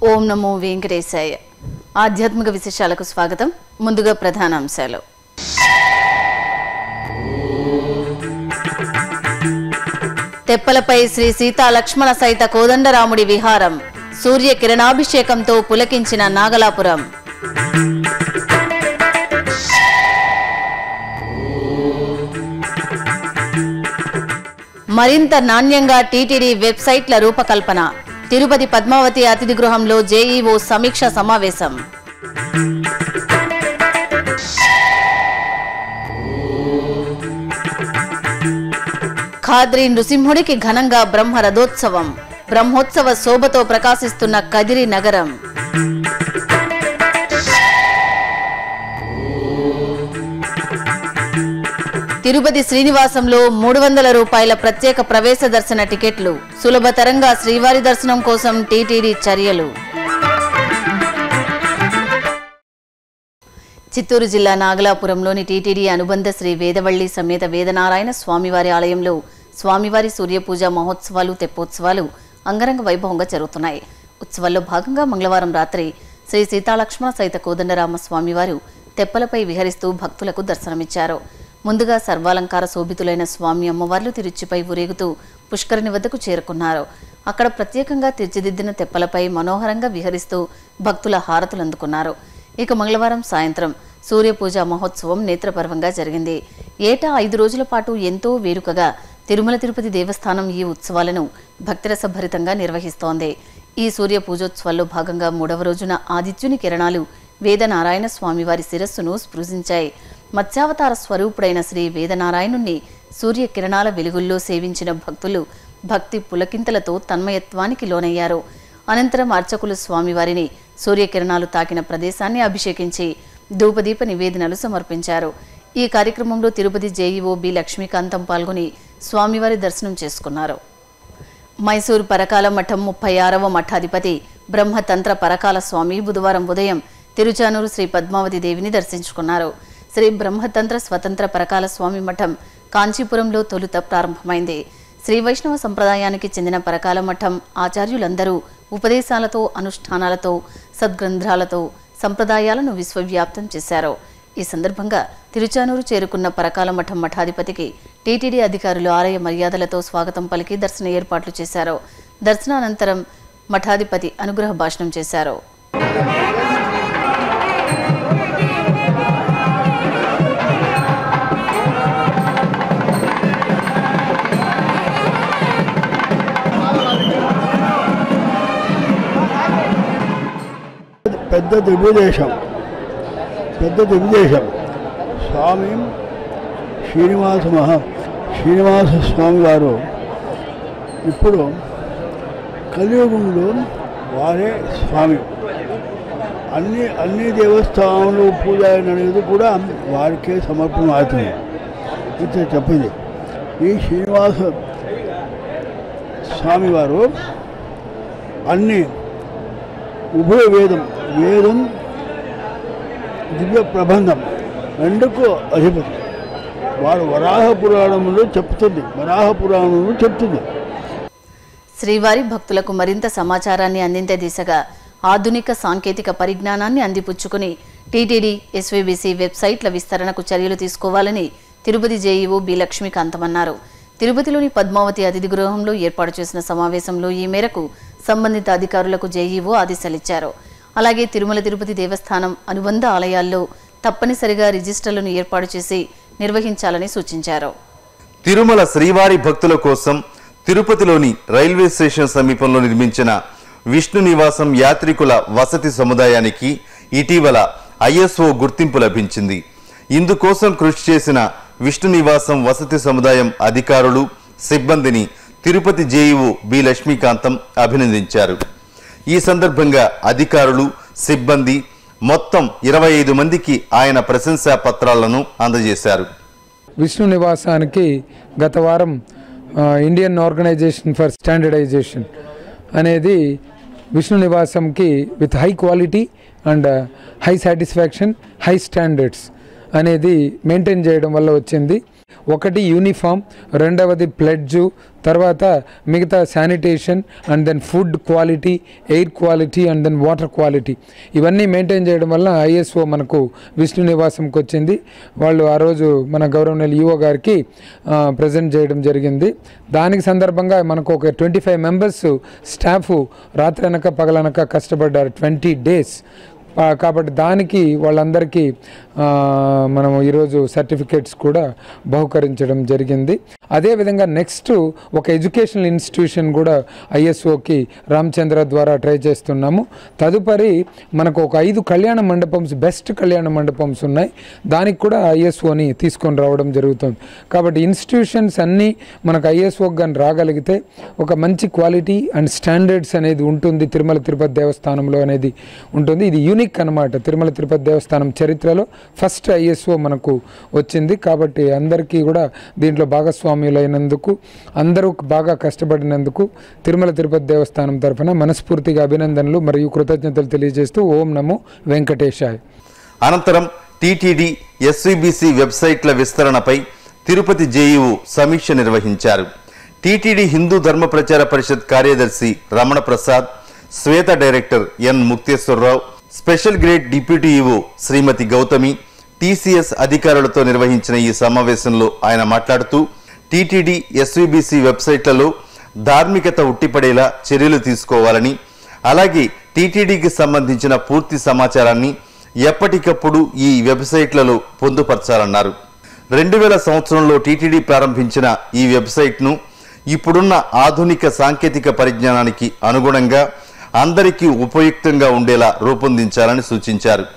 ఓం నమో వెంకటేశాయ ఆధ్యాత్మిక విశేషాలకు స్వాగతం ముందుగా ప్రధాన అంశాలు తెప్పలపై శ్రీ సీతా లక్ష్మణ సహిత కోదండరాముడి విహారం సూర్య కిరణాభిషేకంతో పులకించిన నాగలాపురం మరింత నాణ్యంగా టీటీడీ వెబ్సైట్ల రూపకల్పన తిరుపతి పద్మావతి అతిథి గృహంలో జేఈఓ సమీక్ష సమావేశం ఖాద్రి నృసింహుడికి ఘనంగా బ్రహ్మ రథోత్సవం బ్రహ్మోత్సవ శోభతో ప్రకాశిస్తున్న కదిరి నగరం తిరుపతి శ్రీనివాసంలో మూడు వందల రూపాయల ప్రత్యేక ప్రవేశ దర్శన టికెట్లు సులభతరంగా శ్రీవారి దర్శనం కోసం టీటీడీ చర్యలు చిత్తూరు జిల్లా నాగలాపురంలోని టీటీడీ అనుబంధ శ్రీ వేదవల్లి సమేత వేదనారాయణ స్వామివారి ఆలయంలో స్వామివారి సూర్యపూజ మహోత్సవాలు తెప్పోత్సవాలు అంగరంగ వైభవంగా జరుగుతున్నాయి ఉత్సవాల్లో భాగంగా మంగళవారం రాత్రి శ్రీ సీతాలక్ష్మణ సహిత కోదండరామ స్వామివారు తెప్పలపై విహరిస్తూ భక్తులకు దర్శనమిచ్చారు ముందుగా సర్వాలంకార శోభితులైన స్వామి అమ్మవార్లు తిరుచిపై ఊరేగుతూ పుష్కరిణి వద్దకు చేరుకున్నారు అక్కడ ప్రత్యేకంగా తీర్చిదిద్దిన తెప్పలపై మనోహరంగా విహరిస్తూ భక్తుల హారతులు అందుకున్నారు ఇక మంగళవారం సాయంత్రం సూర్యపూజ మహోత్సవం నేత్రపర్వంగా జరిగింది ఏటా ఐదు రోజుల పాటు ఎంతో వేడుకగా తిరుమల తిరుపతి దేవస్థానం ఈ ఉత్సవాలను భక్తిరసభరితంగా నిర్వహిస్తోంది ఈ సూర్య పూజోత్సవాల్లో భాగంగా మూడవ రోజున ఆదిత్యుని కిరణాలు వేదనారాయణ స్వామివారి శిరస్సును స్పృశించాయి మత్స్యావతార స్వరూపుడైన శ్రీ వేదనారాయణుణ్ణి సూర్య కిరణాల వెలుగుల్లో సేవించిన భక్తులు భక్తి పులకింతలతో తన్మయత్వానికి లోనయ్యారు అనంతరం అర్చకులు స్వామివారిని సూర్యకిరణాలు తాకిన ప్రదేశాన్ని అభిషేకించి ధూపదీప నివేదనలు సమర్పించారు ఈ కార్యక్రమంలో తిరుపతి జేఈఓ బి లక్ష్మీకాంతం పాల్గొని స్వామివారి దర్శనం చేసుకున్నారు మైసూరు పరకాల మఠం ముప్పై ఆరవ మఠాధిపతి బ్రహ్మతంత్ర పరకాల స్వామి బుధవారం ఉదయం తిరుచానూరు శ్రీ పద్మావతి దేవిని దర్శించుకున్నారు శ్రీ బ్రహ్మతంత్ర స్వతంత్ర పరకాల స్వామి మఠం కాంచీపురంలో తొలుత ప్రారంభమైంది శ్రీ వైష్ణవ సంప్రదాయానికి చెందిన పరకాల మఠం ఆచార్యులందరూ ఉపదేశాలతో అనుష్ఠానాలతో సద్గ్రంథాలతో సంప్రదాయాలను విశ్వవ్యాప్తం చేశారు ఈ సందర్భంగా తిరుచానూరు చేరుకున్న పరకాల మఠం మఠాధిపతికి టీటీడీ అధికారులు ఆలయ మర్యాదలతో స్వాగతం పలికి దర్శన ఏర్పాట్లు చేశారు దర్శనానంతరం మఠాధిపతి అనుగ్రహ భాషణం చేశారు పెద్ద దివ్యదేశం పెద్ద దివ్యదేశం స్వామి శ్రీనివాస మహా శ్రీనివాస స్వామి వారు ఇప్పుడు కలియుగంలో వారే స్వామి అన్ని అన్ని దేవస్థానాలు పూజ అనేది కూడా వారికే సమర్పణ అవుతుంది ఇది చెప్పింది ఈ శ్రీనివాస స్వామివారు అన్ని ఉభయ వేదం వేదం దివ్య ప్రబంధం రెండుకు అధిపతి వారు వరాహ పురాణంలో చెప్తుంది వరాహ పురాణంలో చెప్తుంది శ్రీవారి భక్తులకు మరింత సమాచారాన్ని అందించే దిశగా ఆధునిక సాంకేతిక పరిజ్ఞానాన్ని అందిపుచ్చుకుని టీటీడీ ఎస్వీబీసీ వెబ్సైట్ల విస్తరణకు చర్యలు తీసుకోవాలని తిరుపతి జేఈఓ బి లక్ష్మీకాంతం అన్నారు తిరుపతిలోని పద్మావతి అతిథి గృహంలో ఏర్పాటు చేసిన సమావేశంలో ఈ మేరకు సంబంధిత అధికారులకు జేఈఓ ఆదేశాలిచ్చారు అలాగే తిరుమల తిరుపతి దేవస్థానం అనుబంధ ఆలయాల్లో తప్పనిసరిగా రిజిస్టర్లను ఏర్పాటు చేసి నిర్వహించాలని సూచించారు తిరుమల శ్రీవారి భక్తుల కోసం తిరుపతిలోని రైల్వే స్టేషన్ సమీపంలో నిర్మించిన విష్ణు నివాసం యాత్రికుల వసతి సముదాయానికి ఇటీవల ఐఎస్ఓ గుర్తింపు లభించింది ఇందుకోసం కృషి చేసిన విష్ణు నివాసం వసతి సముదాయం అధికారులు సిబ్బందిని తిరుపతి జేఈఓ బి లక్ష్మీకాంతం అభినందించారు ఈ సందర్భంగా అధికారులు సిబ్బంది మొత్తం ఇరవై ఐదు మందికి ఆయన ప్రశంసా పత్రాలను అందజేశారు విష్ణు నివాసానికి గత వారం ఆ, ఇండియన్ ఆర్గనైజేషన్ ఫర్ స్టాండర్డైజేషన్ అనేది విష్ణు నివాసంకి with high quality and high satisfaction high standards అనేది మెయింటైన్ చేయడం వల్ల వచ్చింది ఒకటి యూనిఫామ్ రెండవది ప్లెడ్జు తర్వాత మిగతా sanitation and then food quality air quality and then water quality ఇవన్నీ మెయింటైన్ చేయడం వల్ల ఐఎస్ఓ మనకు విష్ణు నివాసంకి వచ్చింది వాళ్ళు ఆ రోజు మన గౌరవనీయులు ఈఓ గారికి ప్రజెంట్ చేయడం జరిగింది దానికి సందర్భంగా మనకు ఒక ట్వంటీ ఫైవ్ మెంబర్స్ స్టాఫ్ రాత్రనక పగలనక కష్టపడ్డారు ట్వంటీ డేస్ ఆ, కాబట్టి దానికి వాళ్ళందరికీ ఆ, మనము ఈరోజు సర్టిఫికేట్స్ కూడా బహుకరించడం జరిగింది అదేవిధంగా నెక్స్ట్ ఒక ఎడ్యుకేషనల్ ఇన్స్టిట్యూషన్ కూడా ఐఎస్ఓకి రామచంద్ర ద్వారా ట్రై చేస్తున్నాము తదుపరి మనకు ఒక ఐదు కళ్యాణ మండపమ్స్ బెస్ట్ కళ్యాణ మండపమ్స్ ఉన్నాయి దానికి కూడా ఐఎస్ఓని తీసుకొని రావడం జరుగుతుంది కాబట్టి ఇన్స్టిట్యూషన్స్ అన్నీ మనకు ఐఎస్ఓకి కానీ రాగలిగితే ఒక మంచి క్వాలిటీ అండ్ స్టాండర్డ్స్ అనేది ఉంటుంది తిరుమల తిరుపతి దేవస్థానంలో అనేది ఉంటుంది ఇది యూనిక్ అనమాట తిరుమల తిరుపతి దేవస్థానం చరిత్రలో ఫస్ట్ ఐఎస్ఓ మనకు వచ్చింది కాబట్టి అందరికీ కూడా దీంట్లో భాగస్వామ్యులైనందుకు అందరూ బాగా కష్టపడినందుకు తిరుమల తిరుపతి దేవస్థానం తరఫున మనస్ఫూర్తిగా అభినందనలు మరియు కృతజ్ఞతలు తెలియజేస్తూ ఓం నమో వెంకటేశాయ్ అనంతరం టీటీడీ ఎస్వీబీసీ వెబ్సైట్ల విస్తరణపై తిరుపతి జేఈఓ సమీక్ష నిర్వహించారు టీటీడీ హిందూ ధర్మ ప్రచార పరిషత్ కార్యదర్శి Ramana Prasad Swetha director N Mukteswararao special grade deputy EO Srimathi Gautami TCS అధికారులతో నిర్వహించిన ఈ సమావేశంలో ఆయన మాట్లాడుతూ టీటీడీ ఎస్వీబీసీ వెబ్సైట్లలో ధార్మికత ఉట్టిపడేలా చర్యలు తీసుకోవాలని అలాగే టీటీడీకి సంబంధించిన పూర్తి సమాచారాన్ని ఎప్పటికప్పుడు ఈ వెబ్సైట్లలో పొందుపరచాలన్నారు రెండు వేల సంవత్సరంలో టీటీడీ ప్రారంభించిన ఈ వెబ్సైట్ను ఇప్పుడున్న ఆధునిక సాంకేతిక పరిజ్ఞానానికి అనుగుణంగా అందరికీ ఉపయుక్తంగా ఉండేలా రూపొందించాలని సూచించారు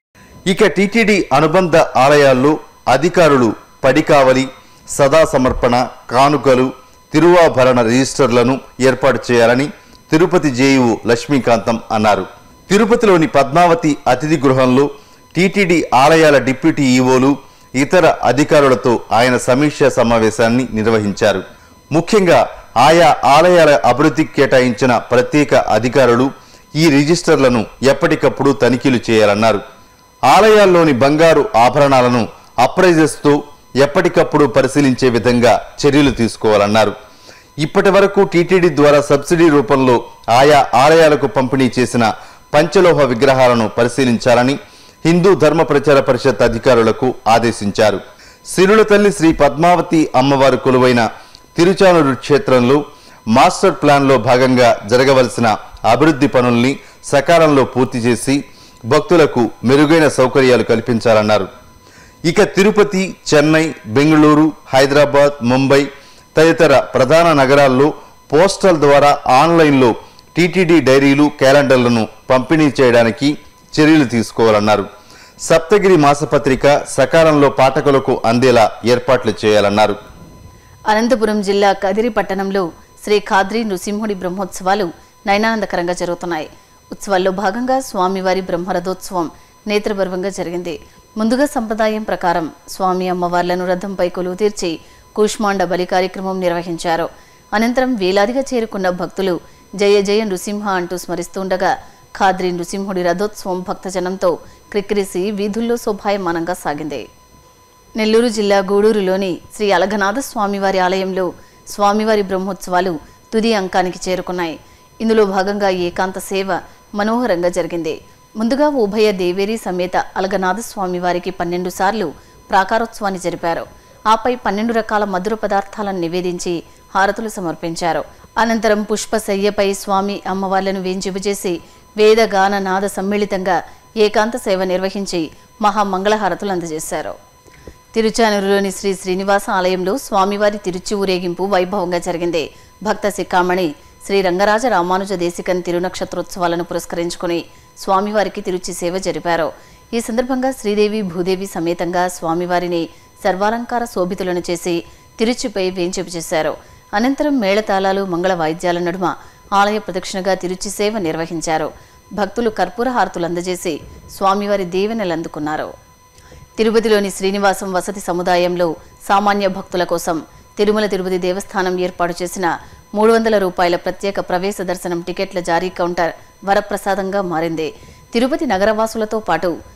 ఇక టీటీడీ అనుబంధ ఆలయాల్లో అధికారులు పడికావలి సదా సమర్పణ కానుకలు తిరువాభరణ రిజిస్టర్లను ఏర్పాటు చేయాలని తిరుపతి జేఈఓ లక్ష్మీకాంతం అన్నారు తిరుపతిలోని పద్మావతి అతిథి గృహంలో టీటీడీ ఆలయాల డిప్యూటీ ఈవోలు ఇతర అధికారులతో ఆయన సమీక్షా సమావేశాన్ని నిర్వహించారు ముఖ్యంగా ఆయా ఆలయాల అభివృద్ధికి కేటాయించిన ప్రత్యేక అధికారులు ఈ రిజిస్టర్లను ఎప్పటికప్పుడు తనిఖీలు చేయాలన్నారు ఆలయాల్లోని బంగారు ఆభరణాలను అప్రైజెస్తో ఎప్పటికప్పుడు పరిశీలించే విధంగా చర్యలు తీసుకోవాలన్నారు ఇప్పటి వరకు టీటీడీ ద్వారా సబ్సిడీ రూపంలో ఆయా ఆలయాలకు పంపిణీ చేసిన పంచలోహ విగ్రహాలను పరిశీలించాలని హిందూ ధర్మ ప్రచార పరిషత్ అధికారులకు ఆదేశించారు సిరుల తల్లి శ్రీ పద్మావతి అమ్మవారు కొలువైన తిరుచానూరు క్షేత్రంలో మాస్టర్ ప్లాన్లో భాగంగా జరగవలసిన అభివృద్ధి పనుల్ని సకాలంలో పూర్తి చేసి భక్తులకు మెరుగైన సౌకర్యాలు కల్పించాలన్నారు ఇక తిరుపతి చెన్నై బెంగళూరు హైదరాబాద్ ముంబై తదితర ప్రధాన నగరాల్లో పోస్టల్ ద్వారా ఆన్లైన్లో టీటీడీ డైరీలు క్యాలెండర్లను పంపిణీ చేయడానికి చర్యలు తీసుకోవాలన్నారు సప్తగిరి మాసపత్రిక సకాలంలో పాఠకులకు అందేలా ఏర్పాట్లు చేయాలన్నారు అనంతపురం జిల్లా కదిరి పట్టణంలో శ్రీ ఖాద్రి నృసింహుడి బ్రహ్మోత్సవాలు నయనానందకరంగా జరుగుతున్నాయి ఉత్సవాల్లో భాగంగా స్వామివారి బ్రహ్మరథోత్సవం నేత్రపర్వంగా జరిగింది ముందుగా సంప్రదాయం ప్రకారం స్వామి అమ్మవార్లను రథంపై కొలువు తీర్చి కూష్మాండ బలి కార్యక్రమం నిర్వహించారు అనంతరం వేలాదిగా చేరుకున్న భక్తులు జయ జయ నృసింహ అంటూ స్మరిస్తుండగా ఖాద్రి నృసింహుడి రథోత్సవం భక్తజనంతో క్రిక్కిరిసి వీధుల్లో శోభాయమానంగా సాగింది నెల్లూరు జిల్లా గూడూరులోని శ్రీ అలఘనాథ స్వామివారి ఆలయంలో స్వామివారి బ్రహ్మోత్సవాలు తుది అంకానికి చేరుకున్నాయి ఇందులో భాగంగా ఏకాంత సేవ మనోహరంగా జరిగింది ముందుగా ఉభయ దేవేరి సమేత అలగనాథ స్వామివారికి పన్నెండు సార్లు ప్రాకారోత్సవాన్ని జరిపారు ఆపై పన్నెండు రకాల మధుర పదార్థాలను నివేదించి హారతులు సమర్పించారు అనంతరం పుష్పశయ్యపై స్వామి అమ్మవార్లను వేంజింపజేసి వేదగాన నాద సమ్మిళితంగా ఏకాంత సేవ నిర్వహించి మహామంగళహారతులు అందజేశారు తిరుచానూరులోని శ్రీ శ్రీనివాస ఆలయంలో స్వామివారి తిరుచి ఊరేగింపు వైభవంగా జరిగింది భక్త శిఖామణి శ్రీ రంగరాజ రామానుజ దేశికన్ తిరునక్షత్రోత్సవాలను పురస్కరించుకుని స్వామివారికి తిరుచి సేవ జరిపారు ఈ సందర్భంగా శ్రీదేవి భూదేవి సమేతంగా స్వామివారిని సర్వాలంకార శోభితులను చేసి తిరుచిపై వేంచేపు చేశారు అనంతరం మేళతాళాలు మంగళ వాయిద్యాల నడుమ ఆలయ ప్రదక్షిణగా తిరుచి సేవ నిర్వహించారు భక్తులు కర్పూర హారతులు అందజేసి స్వామివారి దీవెనలు అందుకున్నారు తిరుపతిలోని శ్రీనివాసం వసతి సముదాయంలో సామాన్య భక్తుల కోసం తిరుమల తిరుపతి దేవస్థానం ఏర్పాటు చేసిన మూడు వందల రూపాయల ప్రత్యేక ప్రవేశ దర్శనం టికెట్ల జారీ కౌంటర్ వరప్రసాదంగా మారింది తిరుపతి నగరవాసులతో పాటు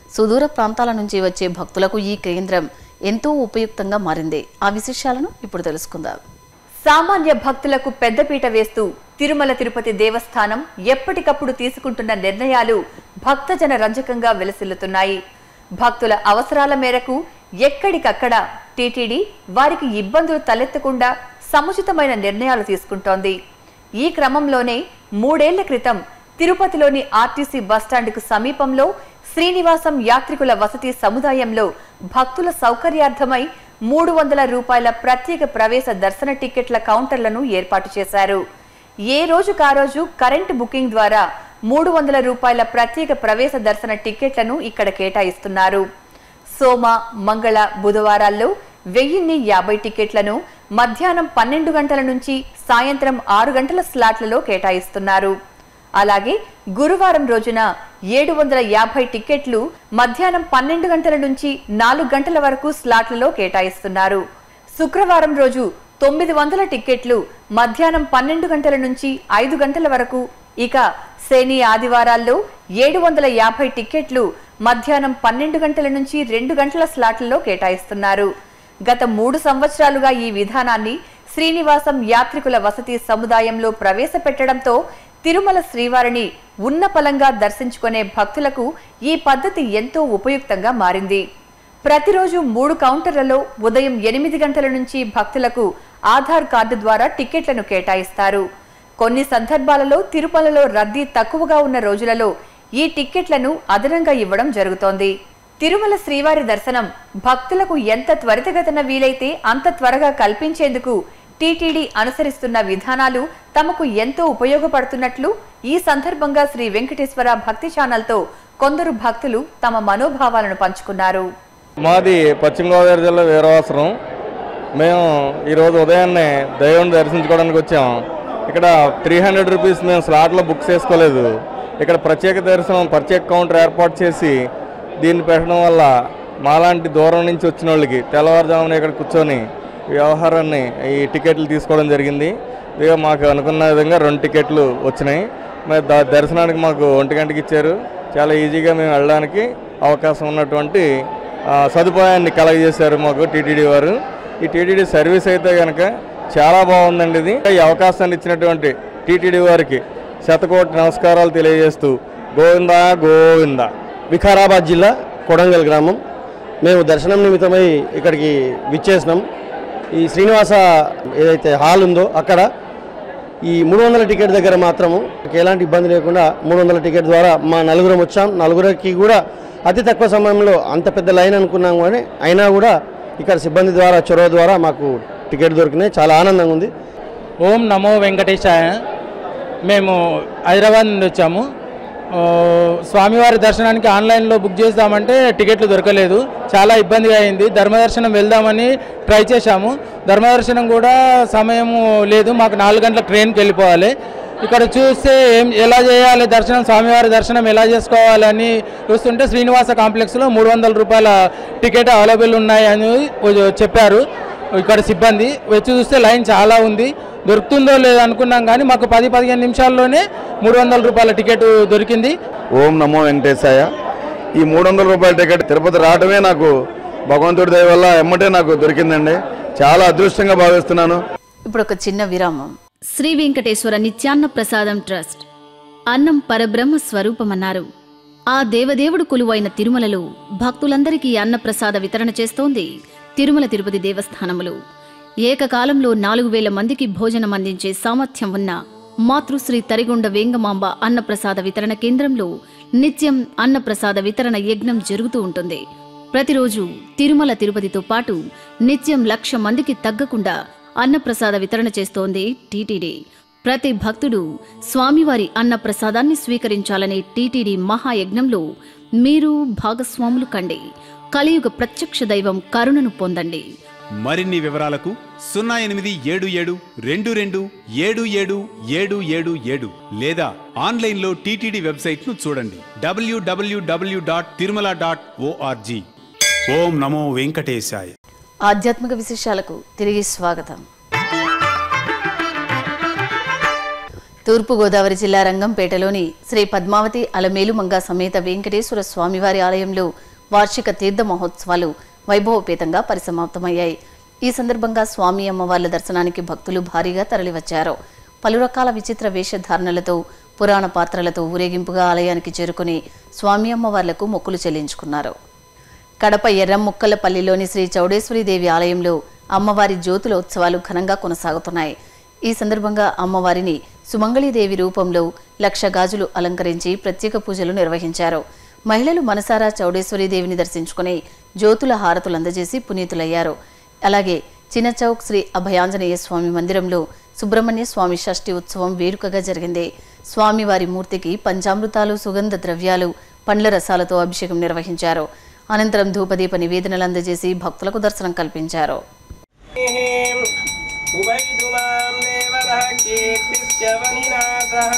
సుదూర ప్రాంతాల నుంచి వచ్చే భక్తులకు ఈ కేంద్రం ఎంతో ఉపయుక్తంగా మారింది ఆ విశేషాలను ఇప్పుడు తెలుసుకుందాం సామాన్య భక్తులకు పెద్దపీట వేస్తూ తిరుమల తిరుపతి దేవస్థానం ఎప్పటికప్పుడు తీసుకుంటున్న నిర్ణయాలు భక్తజన రంజకంగా వెలసిల్లుతున్నాయి భక్తుల అవసరాల మేరకు ఎక్కడికక్కడ టీటీడీ వారికి ఇబ్బందులు తలెత్తకుండా సముచితమైన నిర్ణయాలు తీసుకుంటోంది ఈ క్రమంలోనే మూడేళ్ల క్రితం తిరుపతిలోని ఆర్టీసీ బస్టాండ్కు సమీపంలో శ్రీనివాసం యాత్రికుల వసతి సముదాయంలో భక్తుల సౌకర్యార్థమై మూడు వందల రూపాయల ప్రత్యేక ప్రవేశ దర్శన టికెట్ల కౌంటర్లను ఏర్పాటు చేశారు ఏ రోజుకు ఆ రోజు కరెంటు బుకింగ్ ద్వారా మూడు వందల రూపాయల ప్రత్యేక ప్రవేశ దర్శన టికెట్లను ఇక్కడ కేటాయిస్తున్నారు సోమ మంగళ బుధవారాల్లో వెయ్యిన్ని యాభై టికెట్లను మధ్యాహ్నం పన్నెండు గంటల నుంచి సాయంత్రం ఆరు గంటల స్లాట్లలో కేటాయిస్తున్నారు అలాగే గురువారం రోజున ఏడు వందల యాభై టికెట్లు మధ్యాహ్నం పన్నెండు గంటల నుంచి నాలుగు గంటల వరకు స్లాట్లలో కేటాయిస్తున్నారు శుక్రవారం రోజు తొమ్మిది వందల టిక్కెట్లు మధ్యాహ్నం పన్నెండు గంటల నుంచి ఐదు గంటల వరకు ఇక శని ఆదివారాల్లో ఏడు వందల యాభై టిక్కెట్లు మధ్యాహ్నం పన్నెండు గంటల నుంచి రెండు గంటల స్లాట్లలో కేటాయిస్తున్నారు గత మూడు సంవత్సరాలుగా ఈ విధానాన్ని శ్రీనివాసం యాత్రికుల వసతి సముదాయంలో ప్రవేశపెట్టడంతో తిరుమల శ్రీవారిని ఉన్నపలంగా దర్శించుకునే భక్తులకు ఈ పద్ధతి ఎంతో ఉపయుక్తంగా మారింది ప్రతిరోజు మూడు కౌంటర్లలో ఉదయం ఎనిమిది గంటల నుంచి భక్తులకు ఆధార్ కార్డు ద్వారా టికెట్లను కేటాయిస్తారు కొన్ని సందర్భాలలో తిరుమలలో రద్దీ తక్కువగా ఉన్న రోజులలో ఈ టిక్కెట్లను అదనంగా ఇవ్వడం జరుగుతోంది తిరుమల శ్రీవారి దర్శనం భక్తులకు ఎంత త్వరితగతిన వీలైతే అంత త్వరగా కల్పించేందుకు టీటీడీ అనుసరిస్తున్న విధానాలు తమకు ఎంతో ఉపయోగపడుతున్నట్లు ఈ సందర్భంగా శ్రీ వెంకటేశ్వర భక్తి ఛానల్తో కొందరు భక్తులు తమ మనోభావాలను పంచుకున్నారు మాది పశ్చిమ గోదావరి జిల్లా వీరవాసరం మేము ఈరోజు ఉదయాన్నే దేవుని దర్శించుకోవడానికి వచ్చాం ఇక్కడ త్రీ హండ్రెడ్ రూపీస్ మేము స్లాట్లో బుక్ చేసుకోలేదు ఇక్కడ ప్రత్యేక దర్శనం ప్రత్యేక కౌంటర్ ఏర్పాటు చేసి దీన్ని పెట్టడం వల్ల మాలాంటి దూరం నుంచి వచ్చిన వాళ్ళకి తెల్లవారుజామున ఇక్కడ కూర్చొని వ్యవహారాన్ని ఈ టికెట్లు తీసుకోవడం జరిగింది ఇక మాకు అనుకున్న విధంగా రెండు టికెట్లు వచ్చినాయి మరి ద దర్శనానికి మాకు ఒంటి గంటకి ఇచ్చారు చాలా ఈజీగా మేము వెళ్ళడానికి అవకాశం ఉన్నటువంటి ఆ, సదుపాయాన్ని కలగజేశారు మాకు టీటీడీ వారు ఈ టీటీడీ సర్వీస్ అయితే కనుక చాలా బాగుందండి ఇది ఈ అవకాశాన్ని ఇచ్చినటువంటి టీటీడీ వారికి శతకోటి నమస్కారాలు తెలియజేస్తూ గోవిందా గోవిందా వికారాబాద్ జిల్లా కొడంగల్ గ్రామం మేము దర్శనం నిమిత్తమై ఇక్కడికి విచ్చేసినాం ఈ శ్రీనివాస ఏదైతే హాల్ ఉందో అక్కడ ఈ మూడు వందల టికెట్ దగ్గర మాత్రము ఎలాంటి ఇబ్బంది లేకుండా మూడు వందల టికెట్ ద్వారా మా నలుగురం వచ్చాం నలుగురికి కూడా అతి తక్కువ సమయంలో అంత పెద్ద లైన్ అనుకున్నాం కానీ అయినా కూడా ఇక్కడ సిబ్బంది ద్వారా చొరవ ద్వారా మాకు టికెట్ దొరికినాయి చాలా ఆనందంగా ఉంది ఓం నమో వెంకటేశాయ మేము హైదరాబాద్ నుండి వచ్చాము ఓ, స్వామివారి దర్శనానికి ఆన్లైన్లో బుక్ చేద్దామంటే టికెట్లు దొరకలేదు చాలా ఇబ్బందిగా అయింది ధర్మదర్శనం వెళ్దామని ట్రై చేశాము ధర్మదర్శనం కూడా సమయము లేదు మాకు నాలుగు గంటల ట్రైన్కి వెళ్ళిపోవాలి ఇక్కడ చూస్తే ఏం ఎలా చేయాలి దర్శనం స్వామివారి దర్శనం ఎలా చేసుకోవాలని చూస్తుంటే శ్రీనివాస కాంప్లెక్స్లో మూడు వందల రూపాయల టికెట్ అవైలబుల్ ఉన్నాయి అని చెప్పారు ఇక్కడ సిబ్బంది వచ్చి చూస్తే లైన్ చాలా ఉంది దొరుకుతుందో లేదో అనుకున్నాం కానీ మాకు పది పదిహేను నిమిషాల్లోనే మూడు వందల రూపాయల టికెట్ దొరికింది ఓం నమో వెంకటేశాయ ఈ మూడు వందల రూపాయల టికెట్ తిరుపతి రావడమే నాకు భగవంతుడి దయ వల్ల ఎమ్మటే నాకు దొరికిందండి చాలా అదృష్టంగా భావిస్తున్నాను ఇప్పుడు ఒక చిన్న విరామం శ్రీ వెంకటేశ్వర నిత్యాన్న ప్రసాదం ట్రస్ట్ అన్నం పరబ్రహ్మ స్వరూపమన్నారు ఆ దేవదేవుడు కొలువైన తిరుమలలో భక్తులందరికీ అన్నప్రసాద వితరణ చేస్తోంది తిరుమల తిరుపతి దేవస్థానములు ఏకకాలంలో నాలుగు వేల మందికి భోజనం అందించే సామర్థ్యం ఉన్న మాతృశ్రీ తరిగొండ వేంగమాంబ అన్నప్రసాద వితరణ కేంద్రంలో నిత్యం అన్నప్రసాద వితరణ యజ్ఞం జరుగుతూ ఉంటుంది ప్రతిరోజు తిరుమల తిరుపతితో పాటు నిత్యం లక్ష మందికి తగ్గకుండా అన్నప్రసాద వితరణ చేస్తోంది టీటీడీ ప్రతి భక్తుడు స్వామివారి అన్నప్రసాదాన్ని స్వీకరించాలనే టీటీడీ మహాయజ్ఞంలో మీరు భాగస్వాములు కండి కలియుగ ప్రత్యక్ష దైవం కరుణను పొందండి మరిన్ని వివరాలకు సున్నా ఎనిమిది ఏడు ఏడు రెండు రెండు ఏడు ఏడు ఏడు ఏడు ఏడు లేదా ఆన్లైన్లో టీటీడీ వెబ్సైట్ను చూడండి WWW dot Tirumala dot ORG ఓం నమో వెంకటేశాయ ఆధ్యాత్మిక విశేషాలకు తిరిగి స్వాగతం తూర్పుగోదావరి జిల్లా రంగంపేటలోని శ్రీ పద్మావతి అలమేలుమంగ సమేత వెంకటేశ్వర స్వామివారి ఆలయంలో వార్షిక తీర్థ మహోత్సవాలు వైభవపేతంగా పరిసమాప్తమయ్యాయి ఈ సందర్భంగా స్వామి అమ్మవార్ల దర్శనానికి భక్తులు భారీగా తరలివచ్చారు పలు రకాల విచిత్ర వేషధారణలతో పురాణ పాత్రలతో ఊరేగింపుగా ఆలయానికి చేరుకుని స్వామి అమ్మవార్లకు మొక్కులు చెల్లించుకున్నారు కడప ఎర్రముక్కలపల్లిలోని శ్రీ చౌడేశ్వరీదేవి ఆలయంలో అమ్మవారి జ్యోతుల ఉత్సవాలు ఘనంగా కొనసాగుతున్నాయి ఈ సందర్భంగా అమ్మవారిని సుమంగళీదేవి రూపంలో లక్ష గాజులు అలంకరించి ప్రత్యేక పూజలు నిర్వహించారు మహిళలు మనసారా చౌడేశ్వరీదేవిని దర్శించుకుని జ్యోతుల హారతులు అందజేసి పునీతులయ్యారు అలాగే చిన్నచౌక్ శ్రీ అభయాంజనేయ స్వామి మందిరంలో సుబ్రహ్మణ్య స్వామి షష్ఠి ఉత్సవం వేడుకగా జరిగింది స్వామివారి మూర్తికి పంచామృతాలు సుగంధ ద్రవ్యాలు పండ్ల రసాలతో అభిషేకం నిర్వహించారు అనంతరం ధూపదీప నివేదనలు అందజేసి భక్తులకు దర్శనం కల్పించారు उभयतुमां देवतः कीर्तिश्च वनिनाथः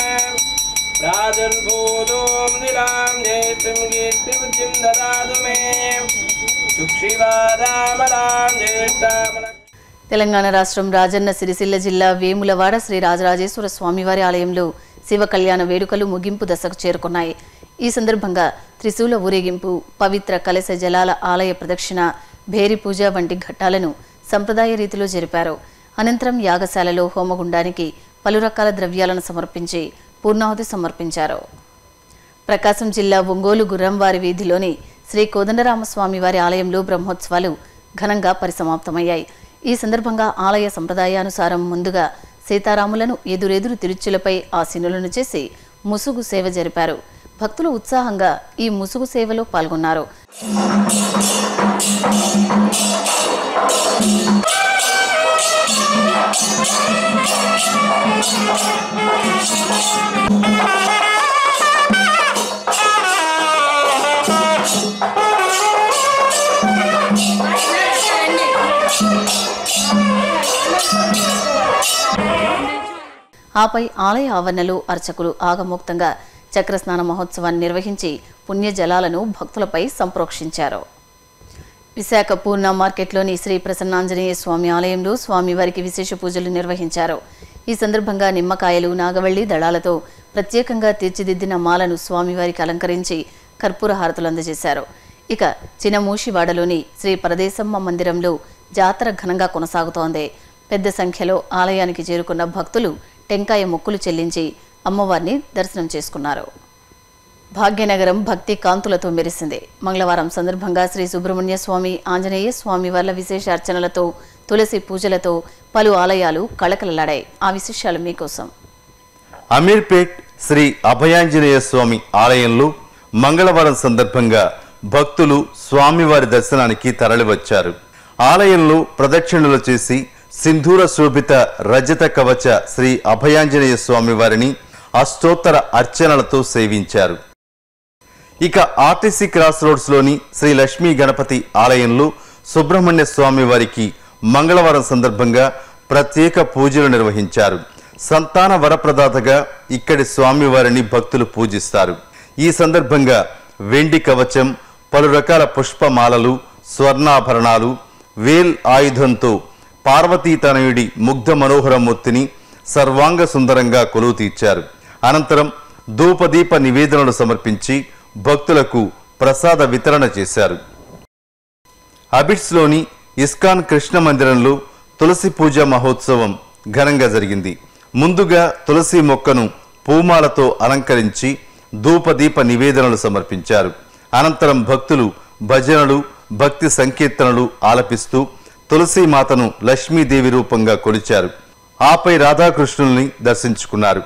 राजन्भूतों निलां जयितुं कीर्तिबुद्धिं ददातु मे सुक्षिवादामलां ज्येष्ठामलक्ष्मीं తెలంగాణ రాష్ట్రం రాజన్న సిరిసిల్ల జిల్లా వేములవాడ శ్రీ రాజరాజేశ్వర స్వామివారి ఆలయంలో శివ కళ్యాణ వేడుకలు ముగింపు దశకు చేరుకున్నాయి ఈ సందర్భంగా త్రిశూల ఊరేగింపు పవిత్ర కలశ జలాల ఆలయ ప్రదక్షిణ భేరి పూజ వంటి ఘట్టాలను సంప్రదాయ రీతిలో జరిపారు అనంతరం యాగశాలలో హోమగుండానికి పలు రకాల ద్రవ్యాలను సమర్పించి పూర్ణాహుతి సమర్పించారు ప్రకాశం జిల్లా ఒంగోలు గుర్రంవారి వీధిలోని శ్రీ కోదండరామస్వామి వారి ఆలయంలో బ్రహ్మోత్సవాలు ఘనంగా పరిసమాప్తమయ్యాయి ఈ సందర్భంగా ఆలయ సంప్రదాయానుసారం ముందుగా సీతారాములను ఎదురెదురు తిరుచులపై ఆసీనులను చేసి ముసుగు సేవ జరిపారు భక్తులు ఉత్సాహంగా ఈ ముసుగు సేవలో పాల్గొన్నారు ఆపై ఆలయ ఆవరణలో అర్చకులు ఆగమోక్తంగా చక్రస్నాన మహోత్సవాన్ని నిర్వహించి పుణ్య జలాలను భక్తులపై సంప్రోక్షించారు విశాఖ పూర్ణ మార్కెట్లోని శ్రీ ప్రసన్నాంజనేయ స్వామి ఆలయంలో స్వామివారికి విశేష పూజలు నిర్వహించారు ఈ సందర్భంగా నిమ్మకాయలు నాగవల్లి దళాలతో ప్రత్యేకంగా తీర్చిదిద్దిన మాలను స్వామివారికి అలంకరించి కర్పూర హారతులు అందజేశారు ఇక చినమూషివాడలోని శ్రీ పరదేశమ్మ మందిరంలో జాతర ఘనంగా కొనసాగుతోంది పెద్ద సంఖ్యలో ఆలయానికి చేరుకున్న భక్తులు టెంకాయ మొక్కులు చెల్లించి అమ్మవారిని దర్శనం చేసుకున్నారు భాగ్యనగరం భక్తి కాంతులతో మెరిసింది మంగళవారం సందర్భంగా శ్రీ సుబ్రహ్మణ్య స్వామి ఆంజనేయ స్వామి వార్ల విశేష అర్చనలతో తులసి పూజలతో పలు ఆలయాలు కళకళలాడాయి ఆ విశేషాలు మీకోసం అమీర్పేట్ శ్రీ అభయాంజనేయ స్వామి ఆలయంలో మంగళవారం సందర్భంగా భక్తులు స్వామివారి దర్శనానికి తరలివచ్చారు ఆలయంలో ప్రదక్షిణలు చేసి సింధూర శోభిత రజత కవచ శ్రీ అభయాంజనేయ స్వామి వారిని అష్టోత్తర అర్చనలతో సేవించారు ఇక ఆర్టీసీ క్రాస్ రోడ్స్ లోని శ్రీ లక్ష్మీ గణపతి ఆలయంలో సుబ్రహ్మణ్య స్వామి వారికి మంగళవారం సందర్భంగా ప్రత్యేక పూజలు నిర్వహించారు సంతాన వరప్రదాతగా ఇక్కడి స్వామివారిని భక్తులు పూజిస్తారు ఈ సందర్భంగా వెండి కవచం పలు రకాల పుష్పమాలలు స్వర్ణాభరణాలు వేల్ ఆయుధంతో పార్వతీ తనయుడి ముగ్ధ మనోహరమూర్తిని సర్వాంగ సుందరంగా కొలువు తీర్చారు అనంతరం ధూపదీప నివేదనలు సమర్పించి భక్తులకు ప్రసాద వితరణ చేశారు అబిడ్స్లోని ఇస్కాన్ కృష్ణ మందిరంలో తులసి పూజ మహోత్సవం ఘనంగా జరిగింది ముందుగా తులసి మొక్కను పూమాలతో అలంకరించి ధూపదీప నివేదనలు సమర్పించారు అనంతరం భక్తులు భజనలు భక్తి సంకీర్తనలు ఆలపిస్తూ తులసి మాతను లక్ష్మీదేవి రూపంగా కొలిచారు ఆపై రాధాకృష్ణుల్ని దర్శించుకున్నారు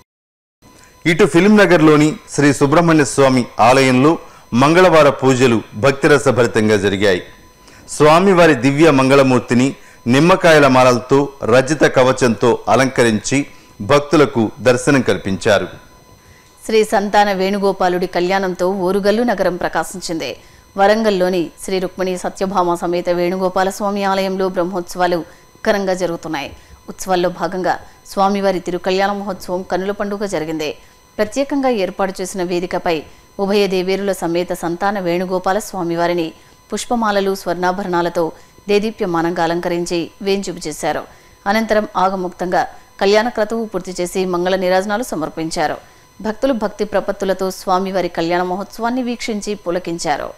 ఇటు ఫిలిం నగర్లోని శ్రీ సుబ్రహ్మణ్య స్వామి ఆలయంలో మంగళవార పూజలు భక్తిరసభరితంగా జరిగాయి స్వామివారి దివ్య మంగళమూర్తిని నిమ్మకాయల మాలలతో రజిత కవచంతో అలంకరించి భక్తులకు దర్శనం కల్పించారు శ్రీ సంతాన వేణుగోపాలుడి కళ్యాణంతో ఓరుగల్లు నగరం ప్రకాశించింది వరంగల్లోని శ్రీ రుక్మిణి సత్యభామ సమేత వేణుగోపాల స్వామి ఆలయంలో బ్రహ్మోత్సవాలు ఘనంగా జరుగుతున్నాయి ఉత్సవాల్లో భాగంగా స్వామివారి తిరుకళ్యాణ మహోత్సవం కన్నుల పండుగ జరిగింది ప్రత్యేకంగా ఏర్పాటు చేసిన వేదికపై ఉభయ దేవేరుల సమేత సంతాన వేణుగోపాల స్వామివారిని పుష్పమాలలు స్వర్ణాభరణాలతో దేదీప్యమానంగా అలంకరించి వేంచుపు చేశారు అనంతరం ఆగముక్తంగా కళ్యాణ క్రతువు పూర్తి చేసి మంగళ నీరాజనాలు సమర్పించారు భక్తులు భక్తి ప్రపత్తులతో స్వామివారి కళ్యాణ మహోత్సవాన్ని వీక్షించి పులకించారు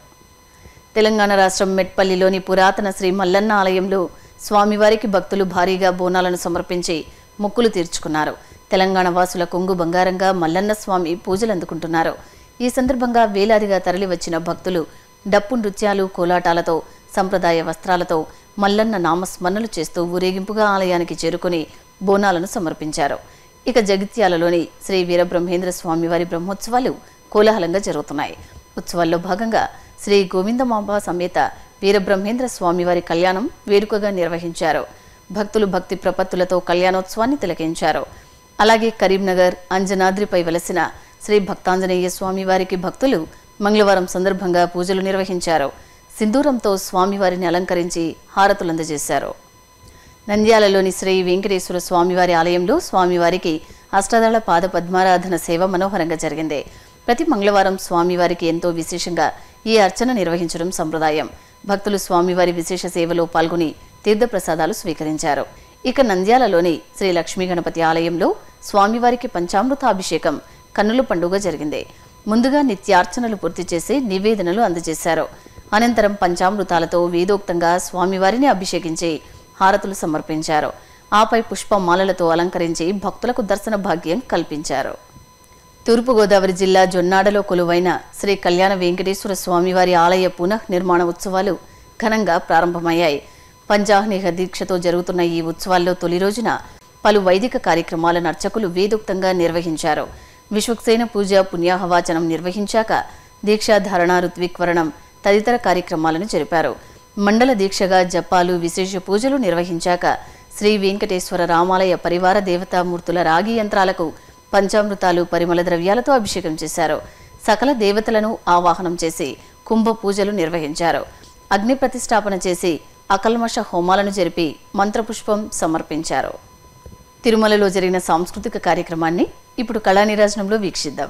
తెలంగాణ రాష్ట్రం మెట్పల్లిలోని పురాతన శ్రీ మల్లన్న ఆలయంలో స్వామివారికి భక్తులు భారీగా బోనాలను సమర్పించి మొక్కులు తీర్చుకున్నారు తెలంగాణ వాసుల కొంగు బంగారంగా మల్లన్న స్వామి పూజలు అందుకుంటున్నారు ఈ సందర్భంగా వేలాదిగా తరలివచ్చిన భక్తులు డప్పు నృత్యాలు కోలాటాలతో సంప్రదాయ వస్త్రాలతో మల్లన్న నామస్మరణలు చేస్తూ ఊరేగింపుగా ఆలయానికి చేరుకుని బోనాలను సమర్పించారు ఇక జగిత్యాలలోని శ్రీ వీరబ్రహ్మేంద్ర స్వామివారి బ్రహ్మోత్సవాలు కోలాహలంగా జరుగుతున్నాయి ఉత్సవాల్లో భాగంగా శ్రీ గోవిందమాంబ సమేత వీరబ్రహ్మేంద్ర స్వామివారి కళ్యాణం వేడుకగా నిర్వహించారు భక్తులు భక్తి ప్రపత్తులతో కళ్యాణోత్సవాన్ని తిలకించారు అలాగే కరీంనగర్ అంజనాద్రిపై వెలసిన శ్రీ భక్తాంజనేయ స్వామివారికి భక్తులు మంగళవారం సందర్భంగా పూజలు నిర్వహించారు సింధూరంతో స్వామివారిని అలంకరించి హారతులు అందజేశారు నంద్యాలలోని శ్రీ వెంకటేశ్వర స్వామివారి ఆలయంలో స్వామివారికి అష్టదళ పాద పద్మారాధన సేవ మనోహరంగా జరిగింది ప్రతి మంగళవారం స్వామివారికి ఎంతో విశేషంగా ఈ అర్చన నిర్వహించడం సంప్రదాయం భక్తులు స్వామివారి విశేష సేవలో పాల్గొని తీర్థప్రసాదాలు స్వీకరించారు ఇక నంద్యాలలోని శ్రీ లక్ష్మీ గణపతి ఆలయంలో స్వామివారికి పంచామృతాభిషేకం కన్నుల పండుగ జరిగింది ముందుగా నిత్యార్చనలు పూర్తి చేసి నివేదనలు అందజేశారు అనంతరం పంచామృతాలతో వేదోక్తంగా స్వామివారిని అభిషేకించి హారతులు సమర్పించారు ఆపై పుష్పమాలలతో అలంకరించి భక్తులకు దర్శన భాగ్యం కల్పించారు తూర్పుగోదావరి జిల్లా జొన్నాడలో కొలువైన శ్రీ కళ్యాణ వెంకటేశ్వర స్వామివారి ఆలయ పునః నిర్మాణ ఉత్సవాలు ఘనంగా ప్రారంభమయ్యాయి పంచాహ్నిహ దీక్షతో జరుగుతున్న ఈ ఉత్సవాల్లో తొలి రోజున పలు వైదిక కార్యక్రమాలను అర్చకులు వేదోక్తంగా నిర్వహించారు విశ్వక్సేన పూజ పుణ్యాహవాచనం నిర్వహించాక దీక్షాధారణ ఋత్విక్వరణం తదితర కార్యక్రమాలను జరిపారు మండల దీక్షగా జపాలు విశేష పూజలు నిర్వహించాక శ్రీ వెంకటేశ్వర రామాలయ పరివార దేవతామూర్తుల రాగి యంత్రాలకు పంచామృతాలు పరిమళ ద్రవ్యాలతో అభిషేకం చేశారు సకల దేవతలను ఆవాహనం చేసి కుంభ పూజలు నిర్వహించారు అగ్ని ప్రతిష్టాపన చేసి అకల్మష హోమాలను జరిపి మంత్రపుష్పం సమర్పించారు తిరుమలలో జరిగిన సాంస్కృతిక కార్యక్రమాన్ని ఇప్పుడు కళానిరాజనంలో వీక్షిద్దాం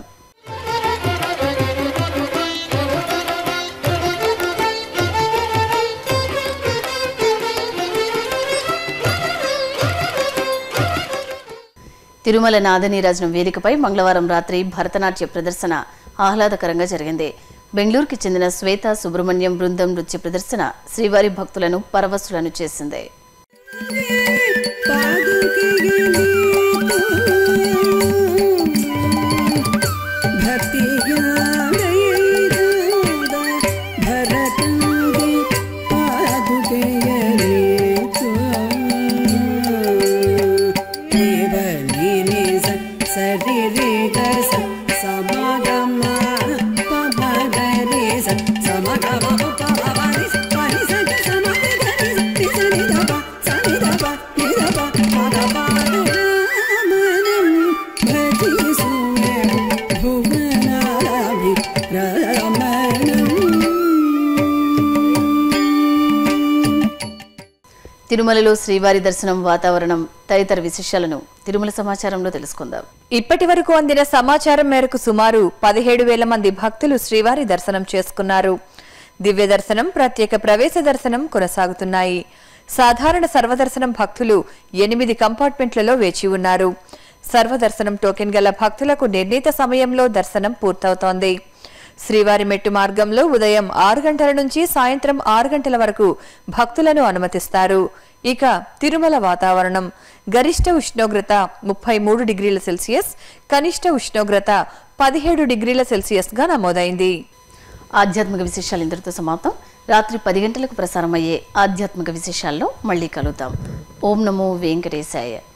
తిరుమల నాదనీరాజనం వేదికపై మంగళవారం రాత్రి భరతనాట్య ప్రదర్శన ఆహ్లాదకరంగా జరిగింది బెంగళూరుకి చెందిన శ్వేత సుబ్రహ్మణ్యం బృందం నృత్య ప్రదర్శన శ్రీవారి భక్తులను పరవశులను చేసింది తిరుమలలో శ్రీవారి దర్శనం వాతావరణం తదితర విశేషాలను తిరుమల సమాచారంలో తెలుసుకుందాం ఇప్పటి వరకు అందిన సమాచారం మేరకు సుమారు పదిహేడు వేల మంది భక్తులు శ్రీవారి దర్శనం చేసుకున్నారు దివ్య దర్శనం ప్రత్యేక ప్రవేశ దర్శనం కొనసాగుతున్నాయి సాధారణ సర్వదర్శనం భక్తులు ఎనిమిది కంపార్ట్మెంట్లలో వేచి ఉన్నారు సర్వదర్శనం టోకెన్ గల భక్తులకు నిర్ణీత సమయంలో దర్శనం పూర్తవుతోంది శ్రీవారి మెట్టు మార్గంలో ఉదయం ఆరు గంటల నుంచి సాయంత్రం ఆరు గంటల వరకు భక్తులను అనుమతిస్తారు ఇక తిరుమల వాతావరణం గరిష్ట ఉష్ణోగ్రత ముప్పై మూడు డిగ్రీల సెల్సియస్ కనిష్ట ఉష్ణోగ్రత పదిహేడు డిగ్రీల సెల్సియస్ గా నమోదైంది ఆధ్యాత్మిక విశేషాలు ఇంతటితో సమాప్తం రాత్రి పది గంటలకు ప్రసారమయ్యే ఆధ్యాత్మిక విశేషాల్లో మళ్ళీ కలుద్దాం ఓం నమో వెంకటేశాయ